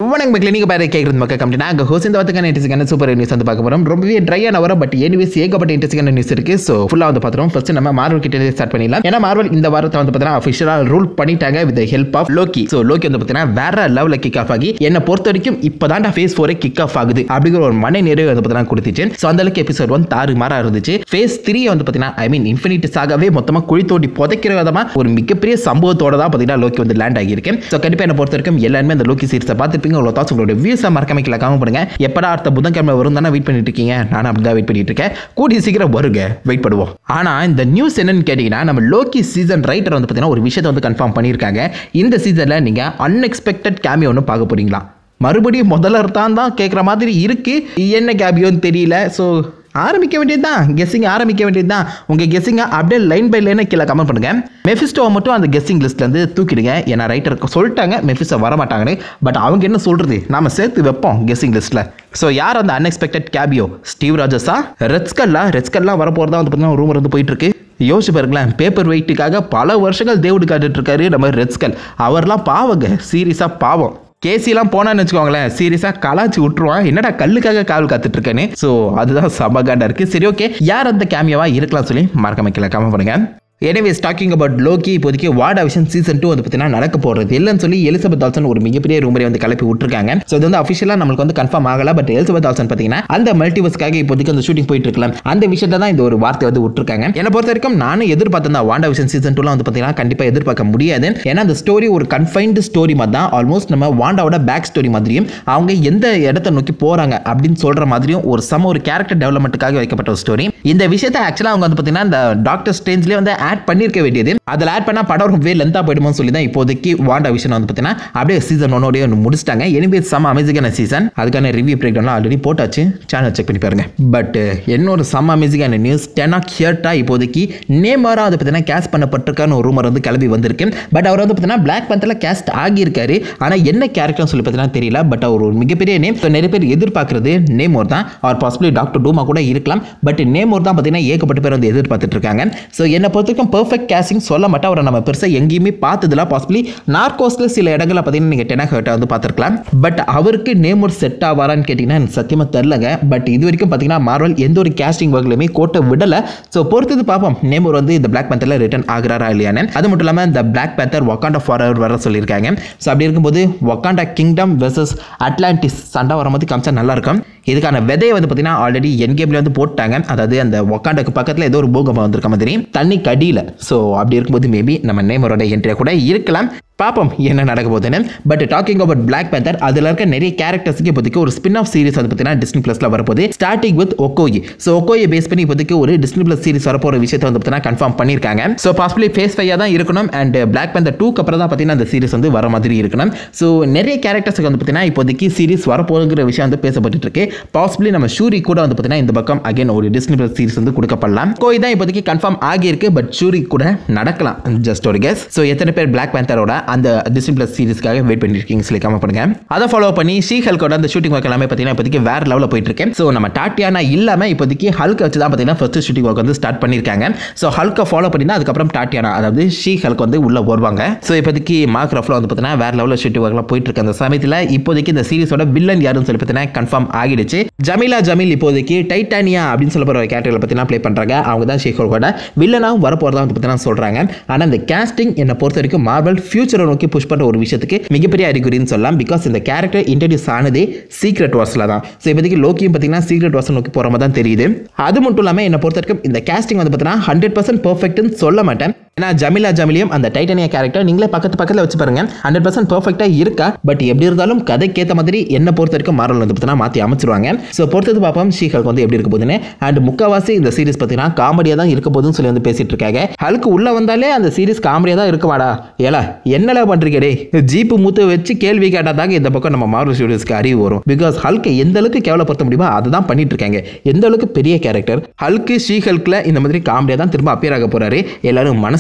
வணக்கம் மக்களே நீங்கள் பேர கேட்குறது மக்கள் கம்பெனி நாங்கள் ஹோஸ் இந்த வாரத்துக்கான இன்ட்ரெஸ்டிங்கான சூப்பர் நியூஸ் வந்து பார்க்க போகிறோம் ரொம்பவே ட்ரையான வரும் பட் எனிவேஸ் ஏகப்பட்ட இன்ட்ரெஸ்டிங்கான நியூஸ் இருக்குது ஸோ ஃபுல்லாக வந்து பார்த்துறோம் ஃபர்ஸ்ட் நம்ம மார்வல் கிட்ட ஸ்டார்ட் பண்ணிடலாம் ஏன்னா மார்வல் இந்த வாரத்தை வந்து பார்த்தீங்கன்னா அஃபிஷியலாக ரூல் பண்ணிட்டாங்க with help of Loki so Loki வந்து பார்த்தீங்கன்னா வேற லெவலில் கிக் ஆஃப் ஆகி என்னை பொறுத்த வரைக்கும் இப்போ தான் ஃபேஸ் ஃபோரே கிக் ஆஃப் ஆகுது அப்படிங்கிற ஒரு மன நிறைவு வந்து பார்த்தீங்கன்னா கொடுத்துச்சு ஸோ அந்த அளவுக்கு எபிசோட் ஒன் தாறு மாறா இருந்துச்சு ஃபேஸ் த்ரீ வந்து பார்த்தீங்கன்னா ஐ மீன் இன்ஃபினிட்டி சாகவே மொத்தமாக குழி தோண்டி புதைக்கிற விதமாக ஒரு மிகப்பெரிய சம்பவத்தோட தான் பார்த்தீங்கன்னா லோக்கி வந்து லேண்ட் ஆகியிருக்கேன் ஸோ கண்டிப்பாக என்ன பொறுத்த வரைக்கும் எல்லாருமே அந்த லோக்கி சீரிஸை பார்த்துருப்பீங்க உங்களோட தாட்ஸ் உங்களோட வியூஸை மறக்காம கீழே காம பண்ணுங்க எப்படா அடுத்த புதன்கிழமை வரும் தானே வெயிட் பண்ணிட்டு இருக்கீங்க நானும் அப்படி தான் வெயிட் பண்ணிட்டு இருக்கேன் கூடிய சீக்கிரம் வருங்க வெயிட் பண்ணுவோம் ஆனால் இந்த நியூஸ் என்னன்னு கேட்டிங்கன்னா நம்ம லோக்கி சீசன் ரைட்டர் வந்து பார்த்தீங்கன்னா ஒரு விஷயத்தை வந்து கன்ஃபார்ம் பண்ணியிருக்காங்க இந்த சீசனில் நீங்கள் அன்எக்ஸ்பெக்டட் கேமியோ ஒன்று பார்க்க போறீங்களா மறுபடியும் முதல்ல தான் தான் கேட்குற மாதிரி இருக்கு என்ன கேபியோன்னு தெரியல ஸோ ஆரம்பிக்க வேண்டியது தான் கெஸ்ஸிங் ஆரம்பிக்க வேண்டியது தான் உங்கள் கெஸ்ஸிங்கை அப்படியே லைன் பை லைனை கீழே கமெண்ட் பண்ணுங்க மெஃபிஸ்டோவை மட்டும் அந்த கெஸ்ஸிங் லிஸ்ட்லேருந்து தூக்கிடுங்க ஏன்னா ரைட்டர் சொல்லிட்டாங்க மெஃபிஸ்டோ வர மாட்டாங்கன்னு பட் அவங்க என்ன சொல்கிறது நாம சேர்த்து வைப்போம் கெஸ்ஸிங் லிஸ்ட்டில் ஸோ யார் அந்த அன்எக்ஸ்பெக்டட் கேபியோ ஸ்டீவ் ராஜஸா ரெட்ஸ்கல்லா ரெட்ஸ்கல்லாம் வர போகிறதா வந்து பார்த்தீங்கன்னா ரூமர் வந்து போயிட்டு இருக்கு யோசிச்சு பாருங்களேன் பேப்பர் வெயிட்டுக்காக பல வருஷங்கள் தேவடு காட்டுட்டு இருக்காரு நம்ம ரெட்ஸ்கல் அவர்லாம் பாவங்க சீரியஸாக பாவம் கேசிலாம் போனான்னு வச்சுக்கோங்களேன் சீரியஸாக கலாச்சி விட்டுருவான் என்னடா கல்லுக்காக காவல் காத்துட்டு இருக்கேன்னு ஸோ அதுதான் சமகாண்டா இருக்கு சரி ஓகே யார் அந்த கேமியாவா இருக்கலாம் சொல்லி மறக்காம கீழே கமெண்ட் பண்ணுங்க எனிவேஸ் டாக்கிங் அபவுட் லோக்கி இப்போதைக்கு வார்ட் விஷன் சீசன் டூ வந்து பார்த்தீங்கன்னா நடக்க போகிறது இல்லைன்னு சொல்லி எலிசபெத் ஆல்சன் ஒரு மிகப்பெரிய ரூமரை வந்து கிளப்பி விட்டுருக்காங்க ஸோ இது வந்து அஃபிஷியலாக நம்மளுக்கு வந்து கன்ஃபார்ம் ஆகல பட் எலிசபெத் ஆல்சன் பார்த்தீங்கன்னா அந்த மல்டிவர்ஸ்க்காக இப்போதைக்கு அந்த ஷூட்டிங் போயிட்டு இருக்கலாம் அந்த விஷயத்தை தான் இந்த ஒரு வார்த்தை வந்து விட்டுருக்காங்க என்னை பொறுத்த வரைக்கும் நானும் எதிர்பார்த்தேன் தான் வாண்டா விஷன் சீசன் டூலாம் வந்து பார்த்தீங்கன்னா கண்டிப்பாக எதிர்பார்க்க முடியாது ஏன்னா அந்த ஸ்டோரி ஒரு கன்ஃபைன்டு ஸ்டோரி மாதிரி தான் ஆல்மோஸ்ட் நம்ம வாண்டாவோட பேக் ஸ்டோரி மாதிரியும் அவங்க எந்த இடத்த நோக்கி போகிறாங்க அப்படின்னு சொல்கிற மாதிரியும் ஒரு சம ஒரு கேரக்டர் டெவலப்மெண்ட்டுக்காக வைக்கப்பட்ட ஒரு ஸ்டோரி இந்த விஷயத்தை ஆக்சுவலாக அவங்க வந்து பார்த்தீங்கன்னா இந்த டாக்டர் ஸ்டேஞ்ச்லேயே வந்து ஆட் பண்ணியிருக்க வேண்டியது அதில் ஆட் பண்ணால் படம் ரொம்பவே லென்த்தாக போயிடுமோன்னு சொல்லி தான் இப்போதைக்கு வாண்டா விஷயம் வந்து பார்த்தீங்கன்னா அப்படியே சீசன் ஒன்னோடய ஒன்று முடிச்சிட்டாங்க எனவே செம்ம அமேசிங்கான சீசன் அதுக்கான ரிவ்யூ பிரேக்டவுன்லாம் ஆல்ரெடி போட்டாச்சு சேனல் செக் பண்ணி பாருங்க பட் இன்னொரு செம்ம அமேசிங்கான நியூஸ் டெனாக் ஹியர்ட்டா இப்போதைக்கு நேமராக வந்து பார்த்தீங்கன்னா கேஸ்ட் பண்ணப்பட்டிருக்கான்னு ஒரு ரூமர் வந்து கிளம்பி வந்திருக்கு பட் அவர் வந்து பார்த்தீங்கன்னா பிளாக் பந்தரில் கேஸ்ட் ஆகியிருக்காரு ஆனால் என்ன கேரக்டர்னு சொல்லி பார்த்தீங்கன்னா தெரியல பட் அவர் ஒரு மிகப்பெரிய நேம் ஸோ நிறைய பேர் எதிர்பார்க்குறது நேமோர் தான் அவர் பாசிபிளி டாக்டர் டூமா கூட இருக்கலாம் பட் நேமோர் தான் பார்த்தீங்கன்னா ஏகப்பட்ட பேர் வந்து எதிர்பார்த்துட்டு இருக்காங்க ஸோ என்னை பொறுத்த வரைக்கும் பெர்ஃபெக்ட் கேஸ்டிங் சொல்ல மாட்டேன் அவரை நம்ம பெருசாக எங்கேயுமே பார்த்ததில்ல பாசிபிளி நார்கோஸில் சில இடங்களில் பார்த்தீங்கன்னா நீங்கள் டெனா ஹர்ட்டை வந்து பார்த்துருக்கலாம் பட் அவருக்கு நேமோர் செட் ஆவாரான்னு கேட்டிங்கன்னா எனக்கு சத்தியமாக தெரிலங்க பட் இது வரைக்கும் பார்த்தீங்கன்னா மார்வல் எந்த ஒரு கேஸ்டிங் ஒர்க்லையுமே கோட்டை விடலை ஸோ பொறுத்தது பார்ப்போம் நேமோர் வந்து இந்த பிளாக் பேந்தரில் ரிட்டர்ன் ஆகிறாரா இல்லையான்னு அது மட்டும் இல்லாமல் இந்த பிளாக் பேந்தர் ஒக்காண்டா ஃபாரவர் வர சொல்லியிருக்காங்க ஸோ அப்படி இருக்கும்போது ஒக்காண்டா கிங்டம் வெர்சஸ் அட்லாண்டிஸ் சண்டை வரும்போது காமிச்சா நல்லா இருக்கும் இதுக்கான விதையை வந்து பார்த்தீங்கன்னா ஆல்ரெடி என் கேம்ல வந்து போட்டாங்க அதாவது அந்த ஒக்காண்டாக்கு பக்கத்தில் ஏதோ ஒரு பூகம்பம் வந்திருக்க மாதிரி தண்ணி கடியில் ஸோ அப்படி இருக்கும்போது மேபி நம்ம நேமரோட என்ட்ரியாக கூட இருக்கலாம் பார்ப்போம் என்ன நடக்க போகுதுன்னு but talking about Black Panther அதில் இருக்க நிறைய கேரக்டர்ஸுக்கு இப்போதைக்கு ஒரு ஸ்பின் ஆஃப் சீரிஸ் வந்து பார்த்தீங்கன்னா டிஸ்னி ப்ளஸில் வரப்போகுது ஸ்டார்டிங் வித் ஒக்கோயி ஸோ ஒக்கோயை பேஸ் பண்ணி இப்போதைக்கு ஒரு டிஸ்னி ப்ளஸ் சீரிஸ் வரப்போகிற விஷயத்தை வந்து பார்த்தீங்கன்னா கன்ஃபார்ம் பண்ணியிருக்காங்க ஸோ பாசிபிளி ஃபேஸ் ஃபையாக தான் இருக்கணும் அண்ட் பிளாக் பேந்தர் டூக்கு அப்புறம் தான் பார்த்தீங்கன்னா அந்த சீரிஸ் வந்து வர மாதிரி இருக்கணும் ஸோ நிறைய கேரக்டர்ஸுக்கு வந்து பார்த்தீங்கன்னா இப்போதைக்கு சீரிஸ் வரப்போகிற விஷயம் வந்து பேசப்பட்டு இருக்கு பாசிபிளி நம்ம ஷூரி கூட வந்து பார்த்தீங்கன்னா இந்த பக்கம் அகைன் ஒரு டிஸ்னி ப்ளஸ் சீரிஸ் வந்து கொடுக்கப்படலாம் கோய் தான் இப்போதைக்கு கன்ஃபார்ம் ஆகியிருக்கு பட் ஷூரி கூட நடக்கலாம் ஜஸ்ட் ஒரு கெஸ் ஸோ எத்தனை பேர் பிளாக் பேந்தரோட அந்த டிஸ்னி ப்ளஸ் சீரிஸ்க்காக வெயிட் பண்ணிருக்கீங்க சொல்லி கமெண்ட் பண்ணுங்க அதை ஃபாலோ பண்ணி ஷீ ஹல்கோட அந்த ஷூட்டிங் ஒர்க் எல்லாமே பார்த்தீங்கன்னா இப்போதைக்கு வேற லெவலில் போயிட்டு இருக்கேன் ஸோ நம்ம டாட்டியானா இல்லாமல் இப்போதைக்கு ஹல்க் வச்சு தான் பார்த்தீங்கன்னா ஃபர்ஸ்ட் ஷூட்டிங் ஒர்க் வந்து ஸ்டார்ட் பண்ணியிருக்காங்க ஸோ ஹல்கை ஃபாலோ பண்ணி தான் அதுக்கப்புறம் டாட்டியானா அதாவது ஷீ ஹல்க் வந்து உள்ள வருவாங்க ஸோ இப்போதைக்கு மார்க் ரஃப்ல வந்து பார்த்தீங்கன்னா வேற லெவலில் ஷூட்டிங் ஒர்க்லாம் போயிட்டு இருக்கு அந்த சமயத்தில் இப்போதைக்கு இந்த சீரிஸோட வில்லன் யாருன்னு சொல்லி பார்த்தீங்கன்னா கன்ஃபார்ம் ஆகிடுச்சு ஜமீலா ஜமீல் இப்போதைக்கு டைட்டானியா அப்படின்னு சொல்ல போகிற கேரக்டரில் பார்த்தீங்கன்னா ப்ளே பண்ணுறாங்க அவங்க தான் ஷீ ஹல்கோட வில்லனாகவும் வரப்போகிறதா வந்து பார்த்தீங்கன்னா சொல்கிறாங்க ஆனால் இந்த கேஸ்டிங் என்னை பொறுத்த வரைக்கும் மார்வல் ஃபியூச்சரை நோக்கி புஷ் பண்ணுற ஒரு விஷயத்துக்கு மிகப்பெரிய அறிகுறின்னு சொல்லலாம் பிகாஸ் இந்த கேரக்டர் இன்ட்ரடியூஸ் ஆனதே சீக்ரெட் வார்ஸில் தான் ஸோ இப்போதைக்கு லோக்கியும் பார்த்தீங்கன்னா சீக்ரெட் வார்ஸ் நோக்கி போகிற மாதிரி தான் தெரியுது அது மட்டும் இல்லாமல் என்னை பொறுத்த வரைக்கும் இந்த கேஸ்டிங் வந்து பார்த்தீங்கன்னா ஹண்ட்ரட் பர்சன்ட் பர்ஃபெக்ட்னு சொல்ல மாட்டேன் ஏன்னா ஜமிலா ஜமிலியும் அந்த டைட்டானியா கேரக்டர் நீங்களே பக்கத்து பக்கத்தில் வச்சு பாருங்க ஹண்ட்ரட் பர்சன்ட் பர்ஃபெக்டாக இருக்கா பட் எப்படி இருந்தாலும் கதைக்கேற்ற மாதிரி என்ன பொறுத்த வரைக்கும் மாரல் வந்து பார்த்தீங்கன்னா மாற்றி அமைச்சிருவாங்க ஸோ பொறுத்தது பார்ப்போம் ஷீஹல்க் வந்து எப்படி இருக்க போகுதுன்னு அண்ட் முக்காவாசி இந்த சீரிஸ் பார்த்தீங்கன்னா காமெடியாக தான் இருக்க போகுதுன்னு சொல்லி வந்து பேசிட்டு இருக்காங்க ஹல்க்கு உள்ள வந்தாலே அந்த சீரிஸ் காமெடியாக தான் இருக்குமாடா ஏலா என்னல பண்றீங்க டே ஜீப்பு மூத்து வச்சு கேள்வி கேட்டாதாங்க இந்த பக்கம் நம்ம மார்வல் ஸ்டுடியோஸ்க்கு அறிவு வரும் பிகாஸ் ஹல்கை எந்த அளவுக்கு கேவலப்படுத்த முடியுமோ அதை தான் பண்ணிட்டு இருக்காங்க எந்த அளவுக்கு பெரிய கேரக்டர் ஹல்க்கு ஷீ ஹல்கில் இந்த மாதிரி காமெடியாக தான் திரும்ப அப்பியர் ஆக போறாரு எல்லாரும் மனசு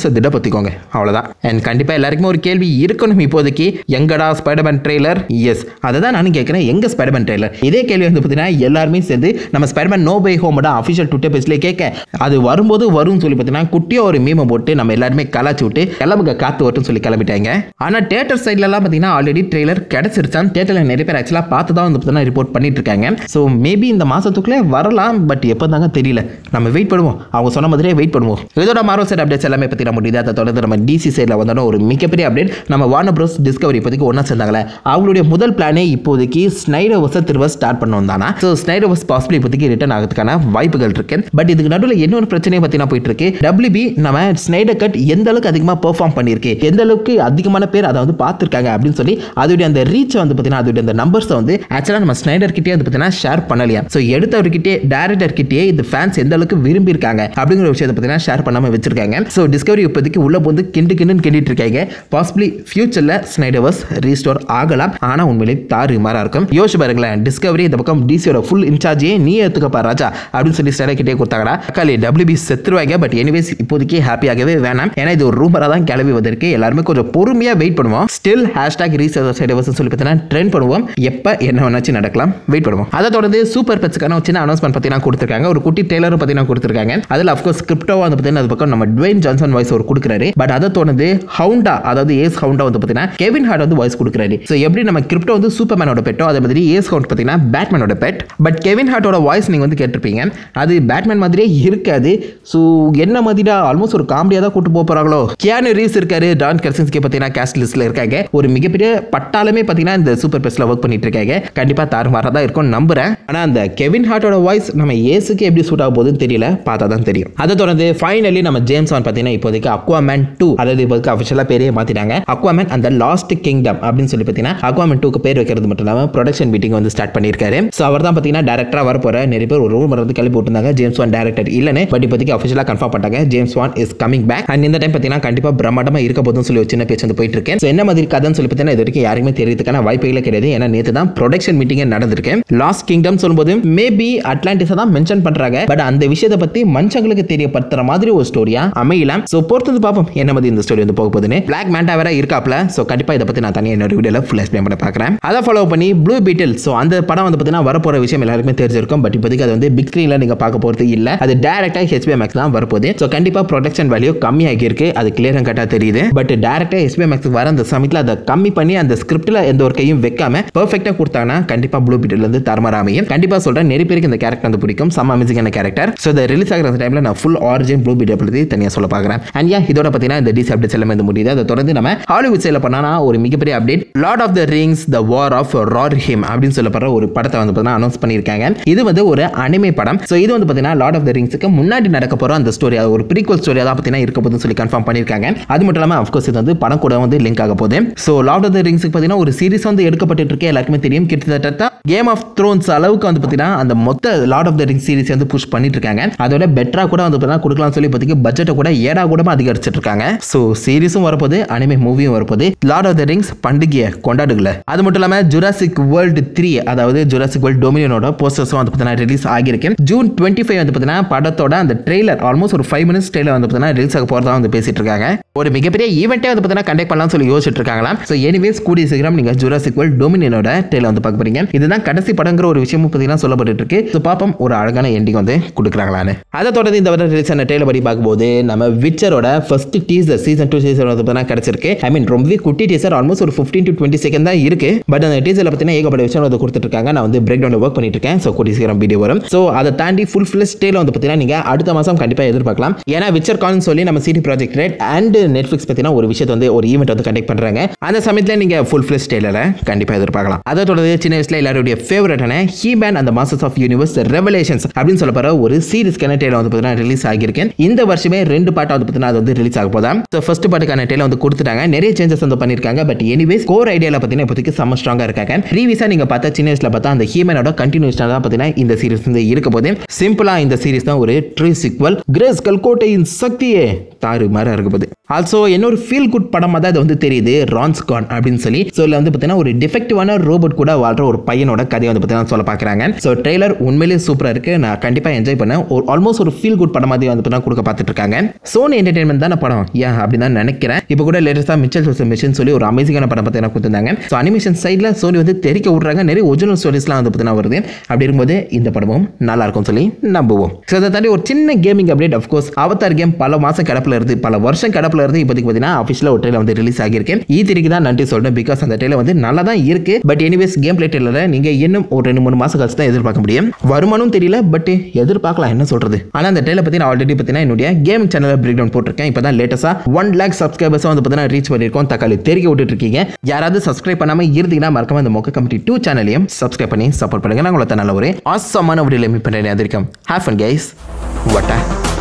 மனசை திடப்படுத்திக்கோங்க அவ்வளோதான் அண்ட் கண்டிப்பாக எல்லாருக்குமே ஒரு கேள்வி இருக்கணும் இப்போதைக்கு எங்கடா ஸ்பைடர்மேன் ட்ரெய்லர் எஸ் அதை தான் நானும் கேட்குறேன் எங்க ஸ்பைடர்மேன் ட்ரெய்லர் இதே கேள்வி வந்து பார்த்தீங்கன்னா எல்லாருமே சேர்ந்து நம்ம ஸ்பைடர்மேன் நோ பை ஹோமோட அஃபிஷியல் ட்விட்டர் பேஜ்லேயே கேட்க அது வரும்போது வரும்னு சொல்லி பார்த்தீங்கன்னா குட்டியாக ஒரு மீமை போட்டு நம்ம எல்லாருமே கலாச்சி விட்டு கிளம்புங்க காத்து வரட்டும்னு சொல்லி கிளம்பிட்டாங்க ஆனால் தேட்டர் சைட்லலாம் பார்த்தீங்கன்னா ஆல்ரெடி ட்ரெய்லர் கிடச்சிருச்சான் தேட்டரில் நிறைய பேர் ஆக்சுவலாக பார்த்து தான் வந்து பார்த்தீங்கன்னா ரிப்போர்ட் பண்ணிட்டு இருக்காங்க ஸோ மேபி இந்த மாதத்துக்குள்ளே வரலாம் பட் எப்போ தாங்க தெரியல நம்ம வெயிட் பண்ணுவோம் அவங்க சொன்ன மாதிரியே வெயிட் பண்ணுவோம் இதோட மாரோ சைட் அப்டேட்ஸ் எல்லாமே பற்றி நம்ம முடியுது அதை தொடர்ந்து நம்ம டிசி சைடில் வந்தோம் ஒரு மிகப்பெரிய அப்டேட் நம்ம வார்னர் ப்ரோஸ் டிஸ்கவரி இப்போதைக்கு ஒன்றா சேர்ந்தாங்களே அவங்களுடைய முதல் பிளானே இப்போதைக்கு ஸ்னைடர் வர்ஸை திரும்ப ஸ்டார்ட் பண்ணணும் தானா ஸோ ஸ்னைடர் வர்ஸ் பாசிபிள் இப்போதைக்கு ரிட்டர்ன் ஆகிறதுக்கான வாய்ப்புகள் இருக்கு பட் இதுக்கு நடுவில் இன்னொரு பிரச்சனையை பற்றினா போயிட்டு இருக்கு டபிள்யூபி நம்ம ஸ்னைடர் கட் எந்த அளவுக்கு அதிகமாக பெர்ஃபார்ம் பண்ணியிருக்கு எந்த அளவுக்கு அதிகமான பேர் அதை வந்து பார்த்துருக்காங்க அப்படின்னு சொல்லி அதோடைய அந்த ரீச்சை வந்து பார்த்தீங்கன்னா அதோடைய அந்த நம்பர்ஸை வந்து ஆக்சுவலாக நம்ம ஸ்னைடர் கிட்டே வந்து பார்த்தீங்கன்னா ஷேர் பண்ணலையா ஸோ எடுத்தவர்கிட்டே டேரக்டர் கிட்டே இந்த ஃபேன்ஸ் எந்த அளவுக்கு விரும்பி இருக்காங்க அப்படிங்கிற விஷயத்தை பார்த்தீங்கன்னா ஷேர் பண்ணாமல் வச்சிருக்காங்க ஸோ டிஸ்கவரி இப்போதைக்கு உள்ள வந்து கிண்டு கிண்டுன்னு கிண்டிட்டு இருக்காங்க பாசிபிளி ஃபியூச்சரில் ஸ்னைடர்வர்ஸ் ரீஸ்டோர் ஆகலாம் ஆனால் உண்மையிலே தாறு மாறா இருக்கும் யோசிச்சு பாருங்களேன் டிஸ்கவரி இந்த பக்கம் டிசியோட ஃபுல் இன்சார்ஜே நீ எடுத்துக்கப்பா ராஜா அப்படின்னு சொல்லி ஸ்னைடர் கிட்டே கொடுத்தாங்கடா அக்காலி டபிள்யூபி செத்துருவாங்க பட் எனிவேஸ் இப்போதைக்கு ஹாப்பியாகவே வேணாம் ஏன்னா இது ஒரு ரூமராக தான் கிளம்பி வந்திருக்கு எல்லாருமே கொஞ்சம் பொறுமையாக வெயிட் பண்ணுவோம் ஸ்டில் ஹேஷ்டாக் ரீசர்வ் சைடர்வர்ஸ் சொல்லி பார்த்தீங்கன்னா ட்ரெண்ட் பண்ணுவோம் எப்போ என்ன வேணாச்சும் நடக்கலாம் வெயிட் பண்ணுவோம் அதை தொடர்ந்து சூப்பர் பெட்ஸ்க்கான ஒரு சின்ன அனௌன்ஸ்மெண்ட் பார்த்தீங்கன்னா கொடுத்துருக்காங்க ஒரு குட்டி டெய்லரும் பார்த்தீங்கன்னா கொடுத்துருக்காங்க அதில் அஃப்கோர்ஸ் ஸ்கிரிப்டோவாக வந்து பார்த்தீங்கன்னா அது பக்கம் நம்ம டுவேன் ஜான்சன் வாய்ஸ் ஒரு கொடுக்குறாரு பட் அதை தொடர்ந்து ஹவுண்டா அதாவது ஏஸ் ஹவுண்டா வந்து பார்த்தீங்கன்னா கெவின் ஹார்ட் வந்து வாய்ஸ் கொடுக்குறாரு ஸோ எப்படி நம்ம கிரிப்டோ வந்து சூப்பர்மேனோட பெட்டோ அதே மாதிரி ஏஸ் ஹவுண்ட் பார்த்தீங்கன்னா பேட்மேனோட பெட் பட் கெவின் ஹார்ட்டோட வாய்ஸ் நீங்கள் வந்து கேட்டிருப்பீங்க அது பேட்மேன் மாதிரியே இருக்காது ஸோ என்ன மாதிரியா ஆல்மோஸ்ட் ஒரு காமெடியாக தான் கூட்டு போக போகிறாங்களோ கியானு ரீஸ் இருக்காரு டான் கர்சன்ஸ்கே பார்த்தீங்கன்னா கேஸ்ட் லிஸ்ட்டில் இருக்காங்க ஒரு மிகப்பெரிய பட்டாலுமே பார்த்தீங்கன்னா இந்த சூப்பர் பெஸ்ட்டில் ஒர்க் பண்ணிட்டு இருக்காங்க கண்டிப்பாக தாறுமாறாக தான் இருக்கும் நம்புறேன் ஆனால் அந்த கெவின் ஹார்ட்டோட வாய்ஸ் நம்ம ஏசுக்கு எப்படி சூட் ஆக போகுதுன்னு தெரியல பார்த்தா தான் தெரியும் அதை தொடர்ந்து ஃபைனலி நம்ம ஜேம்ஸ் வான் பார்த்தீங்கன்னா இப்போதைக்கு அக்வாமேன் டூ அதாவது இப்போதைக்கு அஃபிஷியலாக பேரே மாற்றிட்டாங்க அக்வாமேன் அந்த லாஸ்ட் கிங்டம் அப்படின்னு சொல்லி பார்த்தீங்கன்னா அக்வாமேன் டூக்கு பேர் வைக்கிறது மட்டும் இல்லாமல் ப்ரொடக்ஷன் மீட்டிங் வந்து ஸ்டார்ட் பண்ணியிருக்காரு ஸோ அவர் தான் பார்த்தீங்கன்னா டேரக்டராக வர போகிற நிறைய பேர் ஒரு ரூம் வந்து கிளப்பி விட்டுருந்தாங்க ஜேம்ஸ் வான் டேரக்டர் இல்லைன்னு பட் இப்போதைக்கு அஃபிஷியலாக கன்ஃபார்ம் பண்ணிட்டாங்க James Wan is coming back and இந்த டைம் பார்த்தீங்கன்னா கண்டிப்பாக பிரம்மாண்டமாக இருக்க போதுன்னு சொல்லி ஒரு சின்ன பேச்சு வந்து போயிட்டு இருக்கேன் ஸோ என்ன மாதிரி கதைன்னு சொல்லி பார்த்தீங்கன்னா இது வரைக்கும் யாருக்குமே தெரியறதுக்கான வாய்ப்புகளே கிடையாது ஏன்னா நேற்று தான் ப்ரொடக்ஷன் மீட்டிங்கே நடந்திருக்கு லாஸ்ட் கிங்டம் சொல்லும்போது மேபி அட்லாண்டிஸை தான் மென்ஷன் பண்றாங்க பட் அந்த விஷயத்தை பத்தி மனுஷங்களுக்கு தெரியப்படுத்துற மாதிரி ஒரு ஸ்டோரியா அமையலாம் ஸோ பொறுத்தது பார்ப்போம் என்ன மாதிரி இந்த ஸ்டோரி வந்து போக போகுதுன்னு பிளாக் மேண்டா வேற இருக்காப்ல ஸோ கண்டிப்பா இதை பத்தி நான் தனியாக என்னோட வீடியோல ஃபுல் எக்ஸ்பிளைன் பண்ண பார்க்குறேன் அதை ஃபாலோ பண்ணி ப்ளூ பீட்டில் ஸோ அந்த படம் வந்து பார்த்தீங்கன்னா வரப்போற விஷயம் எல்லாருக்குமே தெரிஞ்சிருக்கும் பட் இப்போதைக்கு அது வந்து பிக் ஸ்க்ரீனில் நீங்க பார்க்க போறது இல்ல அது டேரக்டா ஹெச்பி மேக்ஸ் தான் வரப்போகுது ஸோ கண்டிப்பா ப்ரொடக்ஷன் வேல்யூ கம்மியாகி இருக்கு அது கிளியர் கட்டா தெரியுது பட் டேரக்டா ஹெச்பி மேக்ஸ் வர அந்த சமயத்தில் அதை கம்மி பண்ணி அந்த ஸ்கிரிப்ட்ல எந்த ஒரு கையும் வைக்காம பெர்ஃபெக்டா கொடுத்தாங்கன்னா கண்டிப்பா ப்ளூ பீட்டில் இருந்து தரமர அமையும் கண்டிப்பா சொல்றேன் நிறைய பேருக்கு இந்த கேரக்டர் வந்து பிடிக்கும் செம்ம அமேசிங்கான கேரக்டர் ஸோ இதை ரிலீஸ் ஆகிற அந்த டைமில் நான் ஃபுல் ஆரிஜின் ப்ளூ பீட்டை பற்றி தனியாக சொல்ல பார்க்குறேன் அண்ட் ஏன் இதோட பார்த்தீங்கன்னா இந்த டிஸ் அப்டேட்ஸ் எல்லாமே வந்து முடியுது அதை தொடர்ந்து நம்ம ஹாலிவுட் சைடில் பண்ணானா ஒரு மிகப்பெரிய update Lord of the Rings the War of the ஹிம் அப்படின்னு சொல்லப்படுற ஒரு படத்தை வந்து பார்த்தீங்கன்னா அனௌன்ஸ் பண்ணியிருக்காங்க இது வந்து ஒரு அனிமே படம் ஸோ இது வந்து பார்த்தீங்கன்னா லார்ட் ஆஃப் த ரிங்ஸுக்கு முன்னாடி நடக்க போகிற அந்த ஸ்டோரி அது ஒரு ப்ரீக்வல் ஸ்டோரியாக தான் பார்த்தீங்கன்னா இருக்க போதுன்னு சொல்லி கன்ஃபார்ம் பண்ணியிருக்காங்க அது மட்டும் இல்லாமல் அஃப்கோர்ஸ் இது வந்து படம் கூட வந்து லிங்க் ஆக போகுது ஸோ லார்ட் ஆஃப் த ரிங்ஸுக்கு பார்த்தீங்கன்னா ஒரு சீரிஸ் வந்து எடுக்கப்பட்டு இருக்கு எல்லாருக்குமே தெரியும் கிட்டத்தட்ட கேம் ஆஃப் த்ரோன்ஸ் அளவுக்கு வந்து பார்த்தீங்கன்னா அந்த மொத்த Lord of the Ring series வந்து புஷ் பண்ணிட்டு இருக்காங்க அதோட பெட்டரா கூட வந்து பார்த்தீங்கன்னா கொடுக்கலாம்னு சொல்லி இப்போதைக்கு பட்ஜெட்டை கூட ஏடா கூட அதிகரிச்சிட்டு இருக்காங்க ஸோ சீரிஸும் வரப்போது அனிமே மூவியும் வரப்போது லார்ட் ஆஃப் த ரிங்ஸ் பண்டிகையை கொண்டாடுகல அது மட்டும் இல்லாமல் ஜுராசிக் வேர்ல்டு த்ரீ அதாவது ஜுராசிக் வேர்ல்டு டொமினியனோட போஸ்டர்ஸும் வந்து பார்த்தீங்கன்னா ரிலீஸ் ஆகியிருக்கு ஜூன் டுவெண்ட்டி ஃபைவ் வந்து பார்த்தீங்கன்னா படத்தோட அந்த ட்ரெய்லர் ஆல்மோஸ்ட் ஒரு ஃபைவ் மினிட்ஸ் ட்ரெய்லர் வந்து பார்த்தீங்கன்னா ரிலீஸ் ஆக போகிறதா வந்து பேசிட்டு இருக்காங்க ஒரு மிகப்பெரிய ஈவெண்ட்டே வந்து பார்த்தீங்கன்னா கண்டக்ட் பண்ணலாம்னு சொல்லி யோசிச்சுட்டு இருக்காங்களாம் ஸோ எனிவேஸ் கூடிய சீக்கிரம் நீங்கள் ஜுராசிக் வேர்ல்டு டொமினியனோட ட்ரெய்லர் வந்து பார்க்க போறீங்க இதுதான் கடைசி படங்கிற ஒரு விஷயமும் பார்த்தீங்கன்னா சொல்லப்பட்டு இருக்கு ஸோ பாப்போம் ஒரு அழகான எண்டிங் வந்து கொடுக்குறாங்களான்னு அதை தொடர்ந்து இந்த வருடம் ரிலீஸ் ஆன ட்ரெயிலர் படி பார்க்கும்போது நம்ம விச்சரோட first teaser season two season வந்து பார்த்தீங்கன்னா கிடைச்சிருக்கு ஐ மீன் ரொம்பவே குட்டி டீசர் ஆல்மோஸ்ட் ஒரு ஃபிஃப்டீன் டு டுவெண்ட்டி செகண்ட் தான் இருக்கு பட் அந்த டீசரில் பார்த்தீங்கன்னா ஏகப்பட்ட விஷயம் வந்து கொடுத்துட்டு இருக்காங்க நான் வந்து பிரேக் டவுன் ஒர்க் பண்ணிட்டு இருக்கேன் ஸோ கூடிய சீக்கிரம் வீடியோ வரும் ஸோ அதை தாண்டி ஃபுல் ஃபிளஸ் டேல வந்து பார்த்தீங்கன்னா நீங்கள் அடுத்த மாதம் கண்டிப்பாக எதிர்பார்க்கலாம் ஏன்னா விச்சர் கால்னு சொல்லி நம்ம CD project red and Netflix பார்த்தீங்கன்னா ஒரு விஷயத்தை வந்து ஒரு ஈவெண்ட் வந்து கண்டக்ட் பண்ணுறாங்க அந்த சமயத்தில் நீங்கள் ஃபுல் ஃபிளஸ் டேலரை கண்டிப்பாக எதிர்பார்க்கலாம் அதை தொடர்ந்து சின்ன வயசில் எல்லாருடைய ஃபேவரட்டான ஹீமேன் அந்த மாஸ்டர்ஸ் ஆஃப் யூனிவர்ஸ் ரெவலேஷன்ஸ் அப்படின்னு சொல்லப்படுற ஒரு சீரிஸ்க்கான டேல வந்து பார்த்தீங்கன்னா ரிலீஸ் ஆகியிருக்கேன் இந்த வருஷமே ரெண்டு பாட்டு வந்து பார்த்தீங்கன்னா அது வந்து ரிலீஸ் ஆக போதா ஸோ ஃபர்ஸ்ட் பாட்டுக்கான டேல வந்து கொடுத்துட்டாங்க நிறைய சேஞ்சஸ் வந்து பண்ணியிருக்காங்க பட் எனிவேஸ் கோர் ஐடியாவில் பார்த்தீங்கன்னா இப்போதைக்கு செம்ம ஸ்ட்ராங்காக இருக்காங்க ப்ரீவியஸாக நீங்கள் பார்த்தா சின்ன வயசில் பார்த்தா அந்த ஹீமனோட கண்டினியூஷனாக தான் பார்த்தீங்கன்னா இந்த சீரிஸ் வந்து இருக்க போது சிம்பிளாக இந்த சீரிஸ் தான் ஒரு ட்ரீ சிக்வல் கிரேஸ் கல்கோட்டையின் சக்தியே தாறு மாற இருக்க போகுது ஆல்சோ இன்னொரு ஃபீல் குட் படமாக தான் இது வந்து தெரியுது ரான்ஸ் கான் அப்படின்னு சொல்லி ஸோ இதில் வந்து பார்த்தீங்கன்னா ஒரு டிஃபெக்டிவான ரோபோட் கூட வாழ்ற ஒரு பையனோட கதையை வந்து பார்த்தீங்கன்னா சொல்ல பார்க்குறாங்க ஸோ ட்ரெய்லர் உண்மையிலேயே சூப்பராக இருக்குது நான் கண்டிப்பாக என்ஜாய் பண்ணேன் ஒரு ஆல்மோஸ்ட் ஒரு ஃபீல் குட் படம் மாதிரி வந்து பார்த்தீங்கன்னா கொடுக்க பார்த்துட்டு இருக்காங்க சோனி என்டர்டைன்மெண்ட் தானே படம் ஏன் அப்படின்னு தான் நினைக்கிறேன் இப்போ கூட லேட்டஸ்ட்டாக மிச்சல் ஜோசப் மிஷன் சொல்லி ஒரு அமேசிங்கான படம் பார்த்தீங்கன்னா கொடுத்துருந்தாங்க ஸோ அனிமேஷன் சைடில் சோனி வந்து தெரிக்க விட்றாங்க நிறைய ஒரிஜினல் ஸ்டோரிஸ்லாம் வந்து பார்த்தீங்கன்னா வருது அப்படி இருக்கும்போது இந்த படமும் நல்லா இருக்கும் சொல்லி நம்புவோம் ஸோ அதை தாண்டி ஒரு சின்ன gaming update of course Avatar game பல மாதம் கிடப்பில் இருந்து பல வருஷம் கிடப்பில் இருந்து இப்போதைக்கு பார்த்தீங்கன்னா அஃபிஷியலாக ஒரு ட்ரெயிலர் வந்து ரிலீஸ் ஆகியிருக்கு ஈ திரிக்கு தான் நன்றி சொல்றேன் பிகாஸ் அந்த ட்ரெயிலர் வந்து நல்லா தான் இருக்கு பட் எனிவேஸ் கேம் பிளே ட்ரெயிலரை நீங்கள் இன்னும் ஒரு ரெண்டு மூணு மாதம் கழிச்சு தான் எதிர்பார்க்க முடியும் வருமானம் தெரியல பட் எதிர்பார்க்கலாம் என்ன சொல்றது ஆனால் அந்த ட்ரெயிலர் பற்றி நான் ஆல்ரெடி பார்த்தீங்கன்னா என்னுடைய கேமிங் சேனலில் பிரேக் டவுன் போட்டிருக்கேன் இப்போ தான் லேட்டஸ்ட்டாக ஒன் லேக் சப்ஸ்கிரைபர்ஸை வந்து பார்த்தீங்கன்னா ரீச் பண்ணியிருக்கோம் தக்காளி தெரிக்க விட்டுட்டு இருக்கீங்க யாராவது சப்ஸ்கிரைப் பண்ணாமல் இருந்தீங்கன்னா மறக்காம இந்த மொக்க கமிட்டி டூ சேனலையும் சப்ஸ்கிரைப் பண்ணி சப்போர்ட் பண்ணுங்க நான் உங்களை நல்ல ஒரு ஆசமான ஒரு மீட் பண்ணுறேன் அதிர்க்கம் ஹேஃப் அண்ட் கைஸ் வட்டா